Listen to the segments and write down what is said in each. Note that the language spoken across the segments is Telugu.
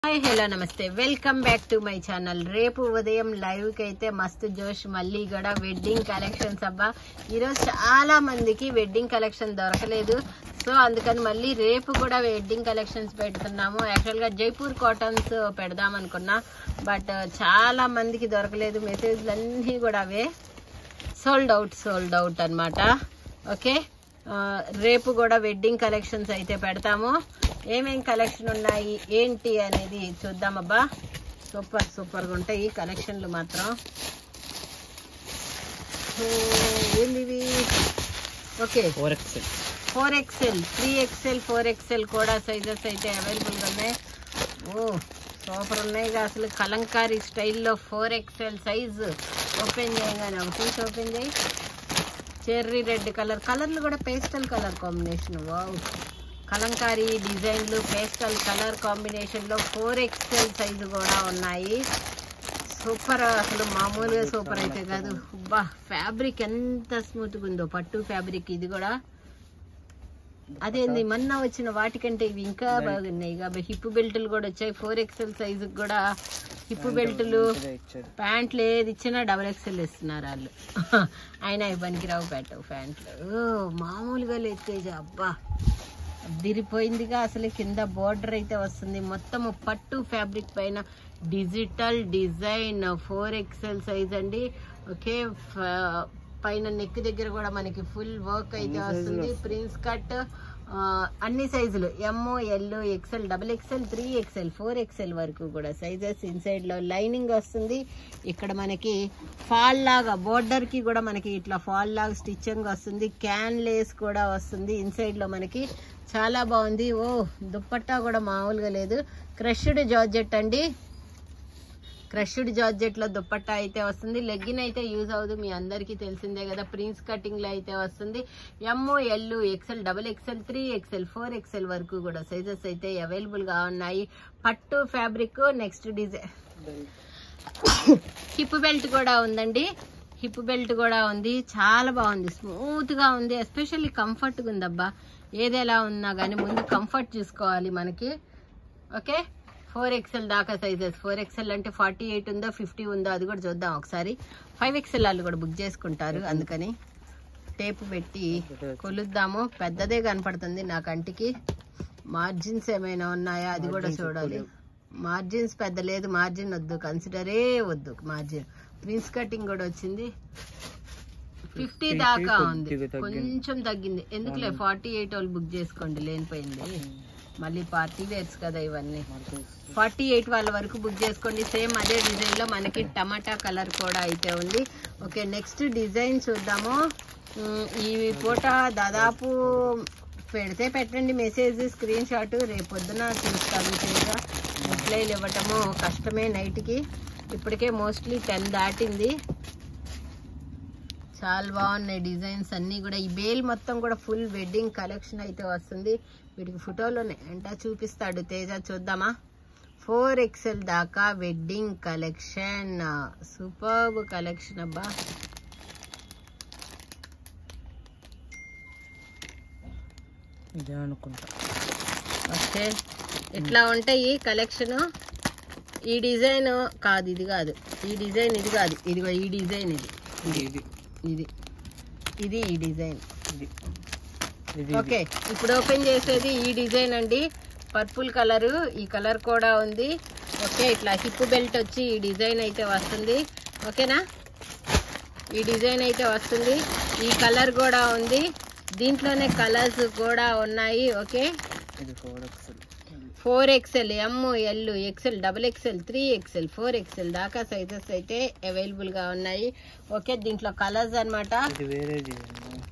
హాయ్ హలో నమస్తే welcome back to my channel రేపు ఉదయం లైవ్ కి అయితే మస్తు జోష్ మళ్ళీ కూడా వెడ్డింగ్ కలెక్షన్స్ అబ్బా ఈరోజు చాలా మందికి వెడ్డింగ్ కలెక్షన్ దొరకలేదు సో అందుకని మళ్ళీ రేపు కూడా వెడ్డింగ్ కలెక్షన్స్ పెడుతున్నాము యాక్చువల్ గా జైపూర్ కాటన్స్ పెడదాం అనుకున్నా బట్ చాలా మందికి దొరకలేదు మెసేజ్లు అన్నీ కూడా అవే సోల్డ్ అవుట్ సోల్డ్ అవుట్ అనమాట ఓకే ఆ, రేపు కూడా వెడ్డింగ్ కలెక్షన్స్ అయితే పెడతాము ఏమేం కలెక్షన్ ఉన్నాయి ఏంటి అనేది చూద్దామబ్బా సూపర్ సూపర్గా ఉంటాయి కలెక్షన్లు మాత్రం సో, ఏంది ఇవి okay four XL four XL three XL four XL కూడా సైజెస్ అయితే అవైలబుల్గా ఉన్నాయి ఓ సూపర్ ఉన్నాయి అసలు కలంకారీ స్టైల్లో ఫోర్ ఎక్స్ఎల్ సైజ్ ఓపెన్ చేయగానే ఒక పీస్ ఓపెన్ చేయి చెర్రీ రెడ్ కలర్ కలర్లు కూడా pastel colour combination wow Kalamkari డిజైన్లు పేస్టల్ కలర్ కాంబినేషన్లో ఫోర్ ఎక్స్ఎల్ సైజు కూడా ఉన్నాయి సూపర్ అసలు మామూలుగా సూపర్ అయితే కాదు బా ఫ్యాబ్రిక్ ఎంత స్మూత్గా ఉందో పట్టు ఫ్యాబ్రిక్ ఇది కూడా అదేంది మొన్న వచ్చిన వాటికంటే ఇవి ఇంకా బాగున్నాయి కాబట్టి హిప్ బెల్టులు కూడా వచ్చాయి ఫోర్ ఎక్స్ఎల్ సైజు కూడా హిప్ బెల్టులు ఇచ్చారు ప్యాంట్లు ఏది ఇచ్చినా డబల్ ఎక్స్ఎల్ ఇస్తున్నారు వాళ్ళు అయినా అవి పనికిరావు పెట్టవు ప్యాంట్లు ఓ మామూలుగా లేదు తేజ అబ్బా అదిరిపోయిందిగా అసలు కింద బోర్డర్ అయితే వస్తుంది మొత్తం పట్టు ఫ్యాబ్రిక్ పైన digital design four XL size అండి ఓకే ఫ- పైన నెక్ దగ్గర కూడా మనకి ఫుల్ వర్క్ అయితే వస్తుంది ప్రిన్స్ కట్ అన్ని సైజులు M L XL double XL three XL four XL వరకు కూడా సైజెస్ ఇన్సైడ్ లో లైనింగ్ వస్తుంది ఇక్కడ మనకి ఫాల్ లాగా బోర్డర్ కి కూడా మనకి ఇట్లా ఫాల్ లాగా స్టిచ్చింగ్ వస్తుంది క్యాన్ లేస్ కూడా వస్తుంది ఇన్సైడ్ లో మనకి చాలా బాగుంది ఓ దుప్పట్టా కూడా మామూలుగా లేదు క్రష్డ్ జార్జెట్ అండి క్రష్డ్ జార్జెట్ లో దుప్పట్టా అయితే వస్తుంది లెగ్గిన్ అయితే యూజ్ అవ్వదు మీ అందరికీ తెలిసిందే కదా ప్రిన్స్ కటింగ్ లో అయితే వస్తుంది M L XL double XL three XL four XL వరకు కూడా సైజెస్ అయితే అవైలబుల్ గా ఉన్నాయి పట్టు fabric next design hip belt కూడా ఉందండి హిప్ బెల్ట్ కూడా ఉంది చాలా బాగుంది స్మూత్ గా ఉంది ఎస్పెషల్లీ కంఫర్ట్ గా ఉందబ్బా ఏది ఎలా ఉన్నా కానీ ముందు కంఫర్ట్ చూసుకోవాలి మనకి ఓకే ఫోర్ ఎక్స్ఎల్ దాకా సైజెస్ ఫోర్ ఎక్స్ఎల్ అంటే ఫార్టీ ఎయిట్ ఉందో ఫిఫ్టీ ఉందో అది కూడా చూద్దాం ఒకసారి ఫైవ్ ఎక్స్ఎల్ వాళ్ళు కూడా బుక్ చేసుకుంటారు అందుకని టేప్ పెట్టి కొలుద్దాము పెద్దదే కనపడుతుంది నా కంటికి మార్జిన్స్ ఏమైనా ఉన్నాయా అది కూడా చూడాలి మార్జిన్స్ పెద్ద లేదు మార్జిన్ వద్దు కన్సిడరే వద్దు మార్జిన్ ప్రిన్స్ కటింగ్ కూడా వచ్చింది ఫిఫ్టీ దాకా ఉంది కొంచెం తగ్గింది ఎందుకులే ఫార్టీ ఎయిట్ వాళ్ళు బుక్ చేసుకోండి లేనిపోయింది మళ్ళీ పార్టీ వేర్స్ కదా ఇవన్నీ ఫార్టీ ఎయిట్ వాళ్ళ వరకు బుక్ చేసుకోండి సేమ్ అదే డిజైన్ లో మనకి టమాటా కలర్ కూడా అయితే ఉంది ఓకే నెక్స్ట్ డిజైన్ చూద్దాము ఉమ్, ఈ పూట దాదాపు పెడితే పెట్టండి మెసేజ్ స్క్రీన్ షాట్ రేపొద్దున చూస్తాను చేయగా రిప్లైలు ఇవ్వటము కష్టమే నైట్కి ఇప్పటికే మోస్ట్లీ టెన్ దాటింది చాలా బాగున్నాయి డిజైన్స్ అన్నీ కూడా ఈ బేల్ మొత్తం కూడా ఫుల్ వెడ్డింగ్ కలెక్షన్ అయితే వస్తుంది వీటికి ఫోటోలోనే ఎంట చూపిస్తాడు తేజ చూద్దామా ఫోర్ ఎక్స్ఎల్ దాకా వెడ్డింగ్ కలెక్షన్ సూపర్బ్ కలెక్షన్ అబ్బా ఇదే అనుకుంటా ఓకే ఇట్లా ఉంటాయి కలెక్షన్ ఈ డిజైన్ కాదు ఇది కాదు ఈ డిజైన్ ఇది కాదు ఇదిగో ఈ డిజైన్ ఇది ఇది ఇది ఇది ఇది ఈ డిజైన్ ఇది ఇది ఓకే ఇప్పుడు ఓపెన్ చేసేది ఈ డిజైన్ అండి పర్పుల్ కలర్ ఈ కలర్ కూడా ఉంది ఓకే ఇట్లా హిప్ బెల్ట్ వచ్చి ఈ డిజైన్ అయితే వస్తుంది ఓకేనా ఈ డిజైన్ అయితే వస్తుంది ఈ కలర్ కూడా ఉంది దీంట్లోనే కలర్స్ కూడా ఉన్నాయి ఓకే ఇది four XL four XL M L XL double XL three XL four XL దాకా సైజెస్ అయితే అవైలబుల్ గా ఉన్నాయి ఓకే దీంట్లో కలర్స్ అన్నమాట ఇది వేరే డిజైన్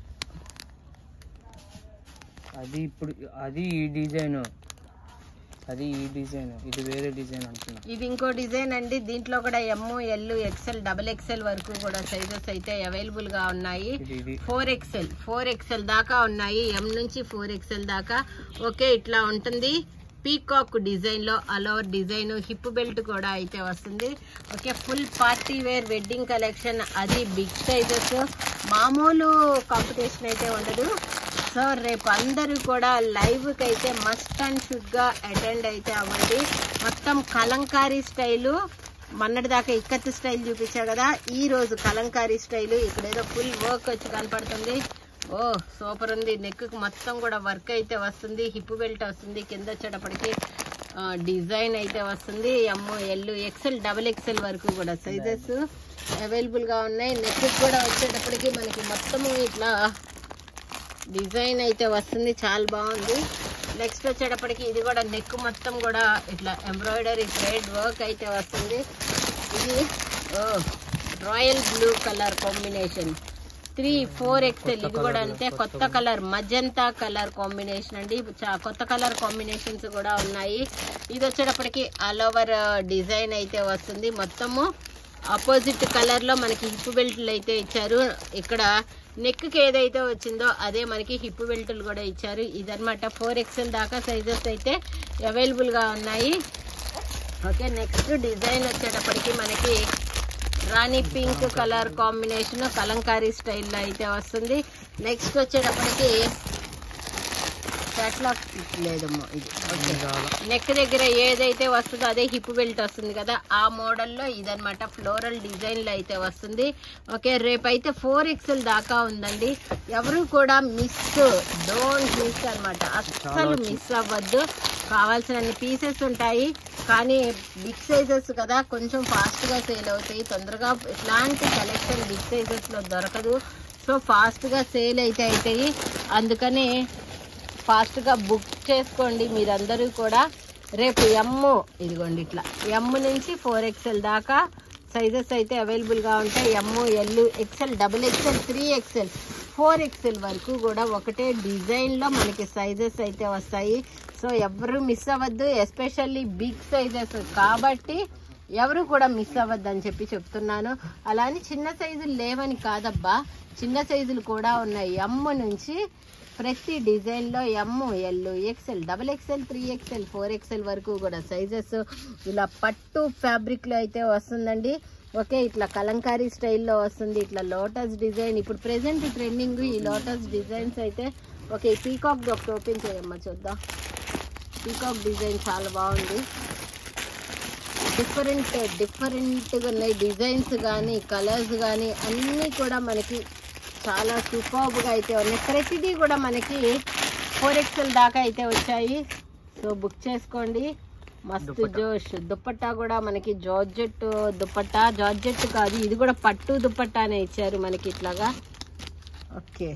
అది ఇప్పుడు అది ఈ డిజైన్ అది ఈ డిజైన్ ఇది వేరే డిజైన్ అంటున్నా ఇది ఇంకో డిజైన్ అండి దీంట్లో కూడా M L XL double XL వరకు కూడా సైజెస్ అయితే అవైలబుల్ గా ఉన్నాయి ఇది ఇది ఫోర్ ఎక్స్ఎల్ ఫోర్ ఎక్స్ఎల్ దాకా ఉన్నాయి ఎం నుంచి ఫోర్ ఎక్స్ఎల్ దాకా ఓకే ఇట్లా ఉంటుంది పీకాక్ డిజైన్ లో అలోవర్ డిజైన్ హిప్ బెల్ట్ కూడా అయితే వస్తుంది okay full party wear wedding collection అది బిగ్ సైజెస్ మామూలు కాంపిటీషన్ అయితే ఉండదు సో రేపు అందరూ కూడా లైవ్కి అయితే మస్ట్ అండ్ షుడ్గా అటెండ్ అయితే అవ్వండి మొత్తం కలంకారీ స్టైలు మొన్నటి దాకా ఇక్కత్ స్టైల్ చూపించా కదా ఈ రోజు కలంకారీ స్టైల్ ఇక్కడ ఏదో ఫుల్ వర్క్ వచ్చి కనపడుతుంది ఓ సూపర్ ఉంది నెక్ మొత్తం కూడా వర్క్ అయితే వస్తుంది హిప్ బెల్ట్ వస్తుంది కింద వచ్చేటప్పటికి ఆ, డిజైన్ అయితే వస్తుంది M L XL double XL వరకు కూడా సైజెస్ అవైలబుల్ గా ఉన్నాయి నెక్ కూడా వచ్చేటప్పటికి మనకి మొత్తము ఇట్లా డిజైన్ అయితే వస్తుంది చాలా బాగుంది నెక్స్ట్ వచ్చేటప్పటికి ఇది కూడా నెక్ మొత్తం కూడా ఇట్లా ఎంబ్రాయిడరీ థ్రెడ్ వర్క్ అయితే వస్తుంది ఇది ఓ royal blue colour combination three four XL ఇది కూడా అంతే కొత్త కలర్ మజంతా కలర్ కాంబినేషన్ అండి చా- కొత్త కలర్ కాంబినేషన్స్ కూడా ఉన్నాయి ఇది వచ్చేటప్పటికి ఆల్ ఓవర్ డిజైన్ అయితే వస్తుంది మొత్తము ఆపోజిట్ కలర్ లో మనకి హిప్ బెల్ట్లు అయితే ఇచ్చారు ఇక్కడ నెక్ కి ఏదైతే వచ్చిందో అదే మనకి హిప్ బెల్ట్లు కూడా ఇచ్చారు ఇదన్నమాట ఫోర్ ఎక్స్ఎల్ దాకా సైజెస్ అయితే అవైలబుల్ గా ఉన్నాయి ఓకే నెక్స్ట్ డిజైన్ వచ్చేటప్పటికి మనకి Rani pink colour combination Kalamkari స్టైల్లో అయితే వస్తుంది నెక్స్ట్ వచ్చేటప్పటికి క్యాట్లాగ్ లేదమ్మా ఇది ఓకే నెక్ దగ్గర ఏదైతే వస్తుందో అదే హిప్ బెల్ట్ వస్తుంది కదా ఆ మోడల్లో ఇదన్నమాట ఫ్లోరల్ డిజైన్ లో అయితే వస్తుంది ఓకే రేపైతే ఫోర్ ఎక్స్ఎల్ దాకా ఉందండి ఎవరు కూడా మిస్ డోంట్ మిస్ అన్నమాట అస్సలు మిస్ అవ్వద్దు కావాల్సినన్ని పీసెస్ ఉంటాయి కానీ బిగ్ సైజెస్ కదా కొంచెం ఫాస్ట్ గా సేల్ అవుతాయి తొందరగా ఇట్లాంటి కలెక్షన్ బిగ్ సైజెస్ లో దొరకదు సో ఫాస్ట్ గా సేల్ అయితే అవుతాయి అందుకని ఫాస్ట్ గా బుక్ చేసుకోండి మీరందరూ కూడా రేపు ఎమ్ ఇదిగోండి ఇట్లా ఎమ్ నుంచి ఫోర్ ఎక్స్ఎల్ దాకా సైజెస్ అయితే అవైలబుల్ గా ఉంటాయి M L XL double XL three XL four XL వరకు కూడా ఒకటే డిజైన్ లో మనకి సైజెస్ అయితే వస్తాయి సో ఎవరు మిస్ అవ్వద్దు ఎస్పెషల్లీ బిగ్ సైజెస్ కాబట్టి ఎవరు కూడా మిస్ అవ్వద్దు అని చెప్పి చెప్తున్నాను అలానే చిన్న సైజులు లేవని కాదబ్బా చిన్న సైజులు కూడా ఉన్నాయి ఎమ్ నుంచి ప్రతి డిజైన్ లో M L XL double XL three XL four XL వరకు కూడా సైజెస్ ఇలా పట్టు ఫ్యాబ్రిక్ లో అయితే వస్తుందండి ఓకే ఇట్లా కలంకారీ స్టైల్లో వస్తుంది ఇట్లా లోటస్ డిజైన్ ఇప్పుడు ప్రెసెంట్ ట్రెండింగ్ ఈ లోటస్ డిజైన్స్ అయితే ఓకే పీకాక్ ఒకటి ఓపెన్ చేయమ్మా చూద్దాం పీకాక్ డిజైన్ చాలా బాగుంది డిఫరెంట్ డిఫరెంట్గా ఉన్నాయి డిజైన్స్ కానీ కలర్స్ కానీ అన్నీ కూడా మనకి చాలా సూపర్గా అయితే ఉన్నాయి ప్రతిదీ కూడా మనకి ఫోర్ ఎక్స్ఎల్ దాకా అయితే వచ్చాయి సో బుక్ చేసుకోండి మస్తు జోష్ దుప్పట్టా కూడా మనకి జార్జెట్ దుప్పట్టా జార్జెట్ కాదు ఇది కూడా పట్టు దుప్పట్టానే ఇచ్చారు మనకి ఇట్లాగా ఓకే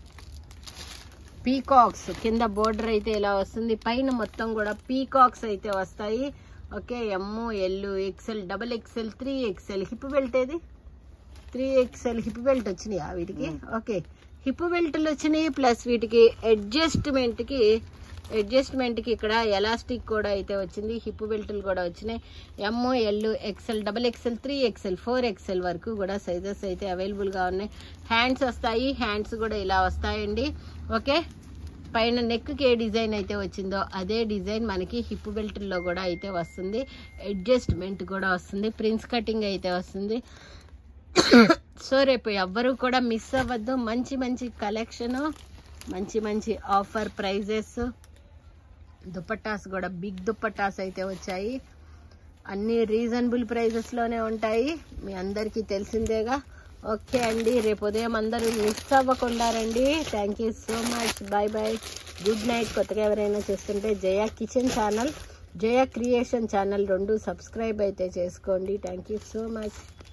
పీకాక్స్ కింద బోర్డర్ అయితే ఇలా వస్తుంది పైన మొత్తం కూడా పీకాక్స్ అయితే వస్తాయి okay M L XL double XL three XL hip belt ఏది త్రీ ఎక్స్ఎల్ హిప్ బెల్ట్ వచ్చినాయి వీటికి ఓకే హిప్ బెల్ట్లు వచ్చినాయి ప్లస్ వీటికి అడ్జస్ట్మెంట్ కి అడ్జస్ట్మెంట్ కి ఇక్కడ ఎలాస్టిక్ కూడా అయితే వచ్చింది హిప్ బెల్ట్లు కూడా వచ్చినాయి M L XL double XL three XL four XL వరకు కూడా సైజెస్ అయితే అవైలబుల్ గా ఉన్నాయి హ్యాండ్స్ వస్తాయి హ్యాండ్స్ కూడా ఇలా వస్తాయండి ఓకే పైన నెక్ కి ఏ డిజైన్ అయితే వచ్చిందో అదే డిజైన్ మనకి హిప్ బెల్ట్లో కూడా అయితే వస్తుంది అడ్జస్ట్మెంట్ కూడా వస్తుంది ప్రిన్స్ కటింగ్ అయితే వస్తుంది సో రేపు ఎవ్వరు కూడా మిస్ అవ్వద్దు మంచి మంచి కలెక్షన్ మంచి మంచి ఆఫర్ ప్రైజెస్ దుపట్టాస్ కూడా బిగ్ దుపట్టాస్ అయితే వచ్చాయి అన్ని రీజనబుల్ ప్రైజెస్లోనే ఉంటాయి మీ అందరికీ తెలిసిందేగా ఓకే అండి రేపు ఉదయం అందరూ మిస్ అవ్వకుండా రండి thank you so much bye bye good night కొత్తగా ఎవరైనా చేస్తుంటే Jaya kitchen channel Jaya creation channel రెండు సబ్స్క్రైబ్ అయితే చేసుకోండి థ్యాంక్ యూ సో మచ్